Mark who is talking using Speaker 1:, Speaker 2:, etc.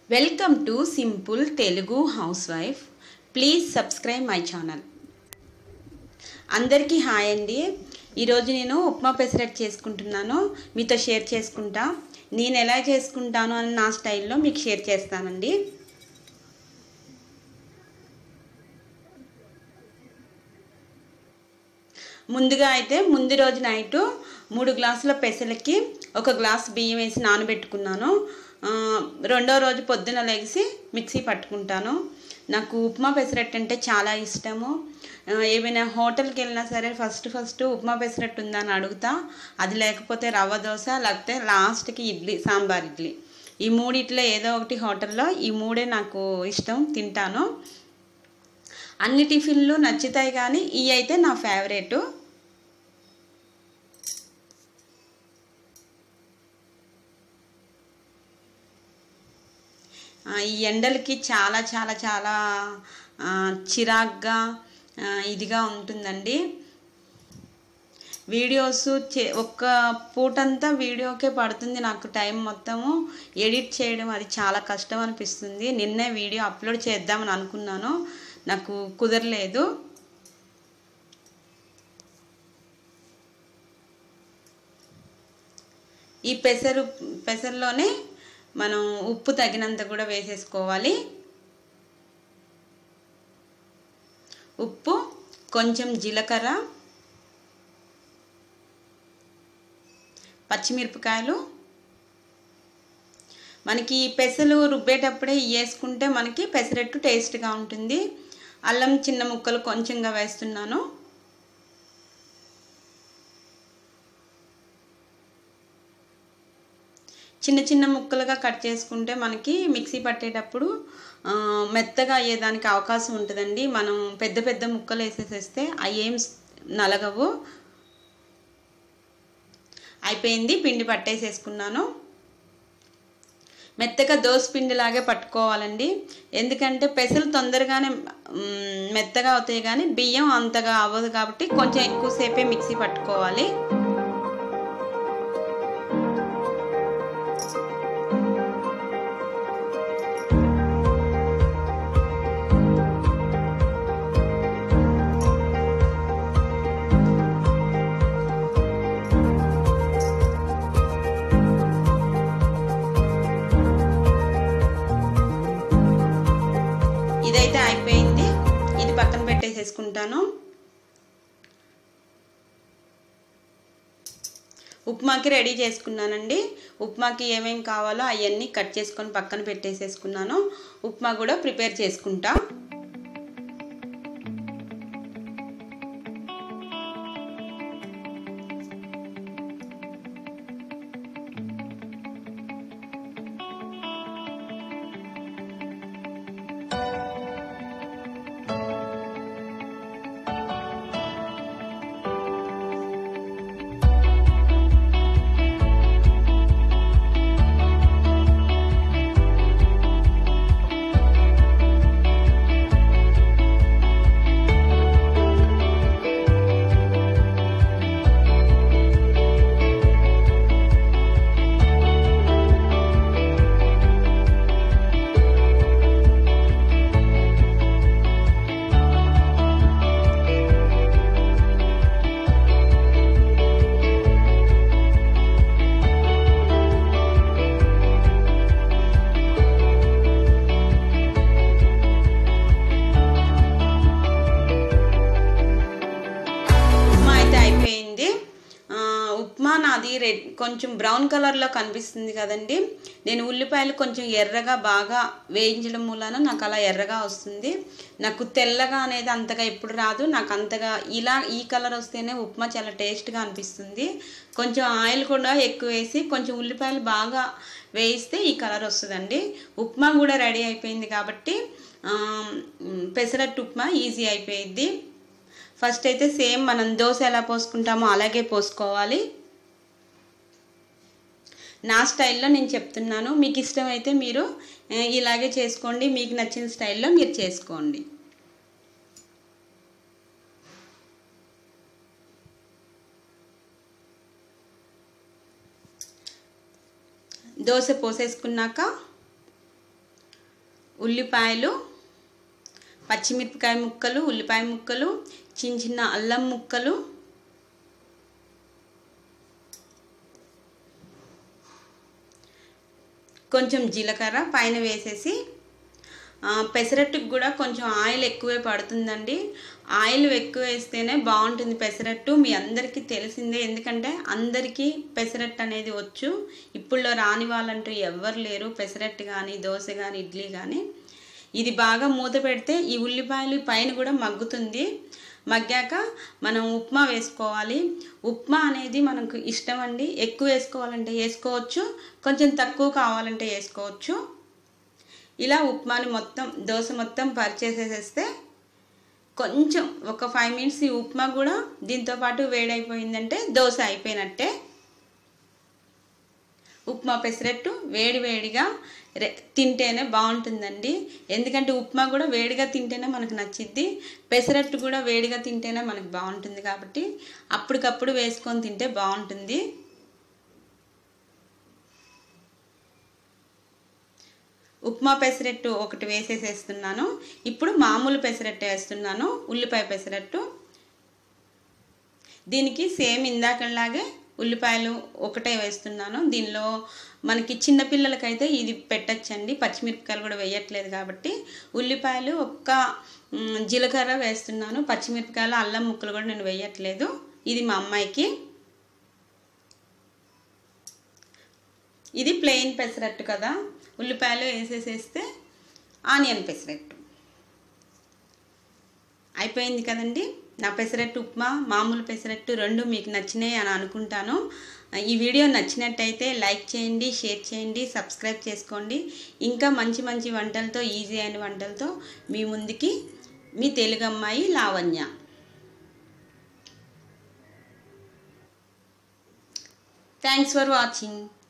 Speaker 1: welcome to simple Telugu housewife please subscribe my channel అందరికీ hi అండి ఈరోజు నేను ఉప్మా పెసరట్ చేసుకుంటున్నాను మీతో షేర్ చేసుకుంటా నేను ఎలా చేసుకుంటాను అని నా స్టైల్లో మీకు షేర్ చేస్తానండి ముందుగా అయితే ముందు రోజు నైటు మూడు గ్లాసుల పెసలకి ఒక గ్లాస్ బియ్యం వేసి నానబెట్టుకున్నాను ఆ, రెండో రోజు పొద్దున లేచి మిక్సీ పట్టుకుంటాను నాకు ఉప్మా పెసరట్టు అంటే చాలా ఇష్టము ఆ, ఏమైనా హోటల్కి వెళ్ళినా సరే ఫస్ట్ ఫస్ట్ ఉప్మా పెసరట్టు ఉందా అని అడుగుతా అది లేకపోతే రవ్వ దోశ లేకపోతే లాస్ట్కి ఇడ్లీ సాంబార్ ఇడ్లీ ఈ మూడిట్లో ఏదో ఒకటి హోటల్లో ఈ మూడే నాకు ఇష్టం తింటాను అన్ని టిఫిన్లు నచ్చుతాయి కానీ ఇవి అయితే నా ఫేవరెట్ ఈ ఎండలకి చాలా చాలా చాలా ఆ, చిరాగ్గా ఆ, ఇదిగా ఉంటుందండి వీడియోస్ చే ఒక్క పూటంతా వీడియోకే పడుతుంది నాకు టైం మొత్తము ఎడిట్ చేయడం అది చాలా కష్టం అనిపిస్తుంది నిన్నే వీడియో అప్లోడ్ చేద్దామని అనుకున్నాను నాకు కుదరలేదు ఈ పెసరు పెసరులోనే మనం ఉప్పు తగినంత కూడా వేసేసుకోవాలి ఉప్పు కొంచెం జీలకర్ర పచ్చిమిరపకాయలు మనకి ఈ పెసలు రుబ్బేటప్పుడే వేసుకుంటే మనకి పెసరట్టు టేస్ట్గా ఉంటుంది అల్లం చిన్న ముక్కలు కొంచెంగా వేస్తున్నాను చిన్న చిన్న ముక్కలుగా కట్ చేసుకుంటే మనకి మిక్సీ పట్టేటప్పుడు ఆ, మెత్తగా అయ్యేదానికి అవకాశం ఉంటుందండి మనం పెద్ద పెద్ద ముక్కలు వేసేసేస్తే అవి ఏం నలగవు అయిపోయింది పిండి పట్టేసేసుకున్నాను మెత్తగా దోశ పిండిలాగే పట్టుకోవాలండి ఎందుకంటే పెసలు తొందరగానే మ్, మెత్తగా అవుతాయి కానీ బియ్యం అంతగా అవ్వదు కాబట్టి కొంచెం ఎక్కువసేపే మిక్సీ పట్టుకోవాలి ఇదైతే అయిపోయింది ఇది పక్కన పెట్టేసేసుకుంటాను ఉప్మాకి రెడీ చేసుకున్నానండి ఉప్మాకి ఏమేమి కావాలో అవన్నీ కట్ చేసుకొని పక్కన పెట్టేసేసుకున్నాను ఉప్మా కూడా ప్రిపేర్ చేసుకుంటా ఉప్మా అయితే అయిపోయింది ఆ, ఉప్మా నాది రెడ్ కొంచెం బ్రౌన్ కలర్లో కనిపిస్తుంది కదండి నేను ఉల్లిపాయలు కొంచెం ఎర్రగా బాగా వేయించడం మూలాన నాకు అలా ఎర్రగా వస్తుంది నాకు తెల్లగా అనేది అంతగా ఎప్పుడు రాదు నాకు అంతగా ఇలా ఈ కలర్ వస్తేనే ఉప్మా చాలా టేస్ట్గా అనిపిస్తుంది కొంచెం ఆయిల్ కూడా ఎక్కువ వేసి కొంచెం ఉల్లిపాయలు బాగా వేయిస్తే ఈ కలర్ వస్తుందండి ఉప్మా కూడా రెడీ అయిపోయింది కాబట్టి ఆ, పెసరట్టు ఉప్మా ఈజీ అయిపోయిద్ది ఫస్ట్ అయితే సేమ్ మనం దోశ ఎలా పోసుకుంటామో అలాగే పోసుకోవాలి నా స్టైల్లో నేను చెప్తున్నాను మీకు ఇష్టమైతే మీరు ఆ, ఇలాగే చేసుకోండి మీకు నచ్చిన స్టైల్లో మీరు చేసుకోండి దోశ పోసేసుకున్నాక ఉల్లిపాయలు పచ్చిమిరపకాయ ముక్కలు ఉల్లిపాయ ముక్కలు చిన్న చిన్న అల్లం ముక్కలు కొంచెం జీలకర్ర పైన వేసేసి ఆ, పెసరట్టుకు కూడా కొంచెం ఆయిల్ ఎక్కువే పడుతుందండి ఆయిల్ ఎక్కువ వేస్తేనే బాగుంటుంది పెసరట్టు మీ అందరికీ తెలిసిందే ఎందుకంటే అందరికీ పెసరట్టు అనేది వచ్చు ఇప్పుడులో రాని వాళ్ళంటూ ఎవ్వరు లేరు పెసరట్టు కానీ దోశ కానీ ఇడ్లీ కానీ ఇది బాగా మూత పెడితే ఈ ఉల్లిపాయలు పైన కూడా మగ్గుతుంది మగ్గాక మనం ఉప్మా వేసుకోవాలి ఉప్మా అనేది మనకు ఇష్టం అండి ఎక్కువ వేసుకోవాలంటే వేసుకోవచ్చు కొంచెం తక్కువ కావాలంటే వేసుకోవచ్చు ఇలా ఉప్మాని మొత్తం దోశ మొత్తం పరిచేసేసేస్తే కొంచెం ఒక ఫైవ్ మినిట్స్ ఈ ఉప్మా కూడా దీంతో పాటు వేడైపోయిందంటే దోశ అయిపోయినట్టే ఉప్మా పెసరట్టు వేడి వేడిగా రె తింటేనే బాగుంటుందండి ఎందుకంటే ఉప్మా కూడా వేడిగా తింటేనే మనకు నచ్చిద్ది పెసరట్టు కూడా వేడిగా తింటేనే మనకు బాగుంటుంది కాబట్టి అప్పటికప్పుడు వేసుకొని తింటే బాగుంటుంది ఉప్మా పెసరట్టు ఒకటి వేసేసేస్తున్నాను ఇప్పుడు మామూలు పెసరట్టు వేస్తున్నాను ఉల్లిపాయ పెసరట్టు దీనికి సేమ్ ఇందాకలాగే ఉల్లిపాయలు ఒకటే వేస్తున్నాను దీనిలో మనకి చిన్నపిల్లలకైతే ఇది పెట్టచ్చండి పచ్చిమిరపకాయలు కూడా వేయట్లేదు కాబట్టి ఉల్లిపాయలు ఒక్క మ్, జీలకర్ర వేస్తున్నాను పచ్చిమిరపకాయలు అల్లం ముక్కలు కూడా నేను వేయట్లేదు ఇది మా అమ్మాయికి ఇది ప్లెయిన్ పెసరట్టు కదా ఉల్లిపాయలు వేసేసేస్తే ఆనియన్ పెసరట్టు అయిపోయింది కదండి నా పెసరట్టు ఉప్మా మామూలు పెసరట్టు రెండు మీకు నచ్చినాయి అని అనుకుంటాను ఈ వీడియో నచ్చినట్టయితే లైక్ చేయండి షేర్ చేయండి సబ్స్క్రైబ్ చేసుకోండి ఇంకా మంచి మంచి వంటలతో ఈజీ అయిన వంటలతో మీ ముందుకి మీ తెలుగు అమ్మాయి లావణ్య థ్యాంక్స్ ఫర్ వాచింగ్